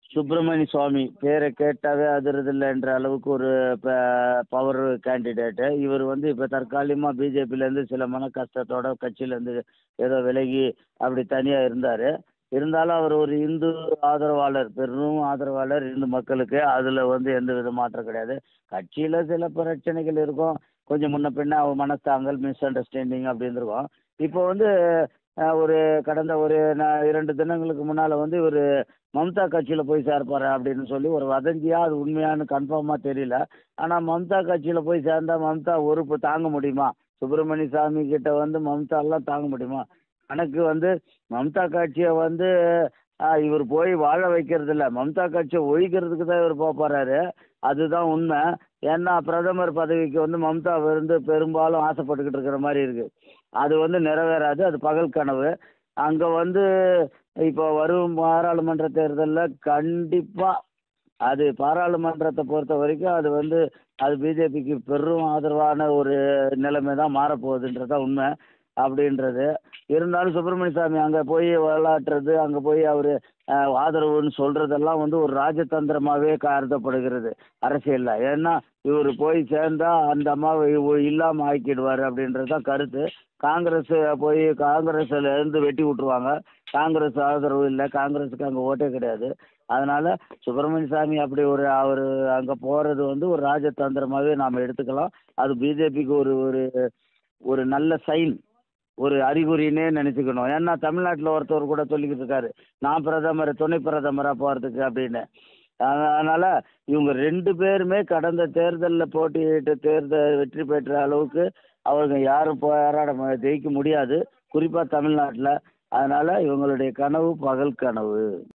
சுப்பிரமணிய சுவாமி பேரை கேட்டாவே அதிரதில்லைன்ற அளவுக்கு ஒரு பவர் கேண்டிடேட்டு இவர் வந்து இப்போ தற்காலிகமாக பிஜேபியிலேருந்து சில மன கஷ்டத்தோட கட்சியிலேருந்து ஏதோ விலகி அப்படி தனியாக இருந்தார் இருந்தாலும் அவர் ஒரு இந்து ஆதரவாளர் பெரும் ஆதரவாளர் இந்து மக்களுக்கு அதில் வந்து எந்த வித மாற்றம் கிடையாது கட்சியில் சில பிரச்சனைகள் இருக்கும் கொஞ்சம் முன்ன பின்ன மனஸ்தாங்கள் மிஸ் அண்டர்ஸ்டாண்டிங் அப்படின்னு இருக்கும் இப்போ வந்து அஹ், ஒரு கடந்த ஒரு ந- இரண்டு தினங்களுக்கு முன்னால் வந்து இவர் மம்தா கட்சியில் போய் சேர்ப்பார் அப்படின்னு சொல்லி ஒரு வதந்தியா அது உண்மையான்னு கன்ஃபார்மாக தெரியல ஆனால் மம்தா கட்சியில் போய் சேர்ந்தா மம்தா ஒறுப்பு தாங்க முடியுமா சுப்பிரமணிய சாமி கிட்ட வந்து மம்தா எல்லாம் தாங்க முடியுமா கணக்கு வந்து மம்தா கட்சியை வந்து ஆஹ், இவர் போய் வாழ வைக்கிறது இல்ல மம்தா கட்சியை ஒழிக்கிறதுக்கு தான் இவர் போக போறாரு அதுதான் உண்மை ஏன்னா பிரதமர் பதவிக்கு வந்து மம்தா வந்து பெரும்பாலும் ஆசைப்பட்டுக்கிட்டு இருக்கிற மாதிரி இருக்கு அது வந்து நிறைவேறாது அது பகல் கனவு அங்கே வந்து இப்போ வரும் பாராளுமன்ற தேர்தலில் கண்டிப்பாக அது பாராளுமன்றத்தை பொறுத்த வரைக்கும் அது வந்து அது பிஜேபிக்கு பெரும் ஆதரவான ஒரு நிலைமை தான் மாறப்போகுதுன்றது தான் உண்மை அப்படின்றது இருந்தாலும் சுப்பிரமணிய சாமி அங்கே போய் விளாட்டுறது அங்கே போய் அவர் ஆதரவுன்னு சொல்கிறதெல்லாம் வந்து ஒரு ராஜதந்திரமாகவே கருதப்படுகிறது அரசியலில் ஏன்னா இவர் போய் சேர்ந்தா அந்த அம்மாவை இல்லாமல் ஆக்கிடுவார் அப்படின்றது தான் கருத்து காங்கிரஸ் போய் காங்கிரஸ்ல இருந்து வெட்டி விட்ருவாங்க காங்கிரஸ் ஆதரவு இல்லை காங்கிரஸுக்கு அங்கே ஓட்டே கிடையாது அதனால சுப்பிரமணிய சாமி அப்படி ஒரு அவர் அங்கே போகிறது வந்து ஒரு ராஜதந்திரமாகவே நாம் எடுத்துக்கலாம் அது பிஜேபிக்கு ஒரு ஒரு ஒரு நல்ல சைன் ஒரு அறிகுறின்னே நினச்சிக்கணும் ஏன்னா தமிழ்நாட்டில் ஒருத்தர் கூட சொல்லிக்கிட்டு இருக்காரு நான் பிரதமர் துணை பிரதமராக போகிறதுக்கு அப்படின்னு அதனால் இவங்க ரெண்டு பேருமே கடந்த தேர்தலில் போட்டியிட்டு தேர்தல் வெற்றி பெற்ற அளவுக்கு அவங்க யாரும் போராட ம- ஜெயிக்க முடியாது குறிப்பாக தமிழ்நாட்டில் அதனால் இவங்களுடைய கனவு பகல் கனவு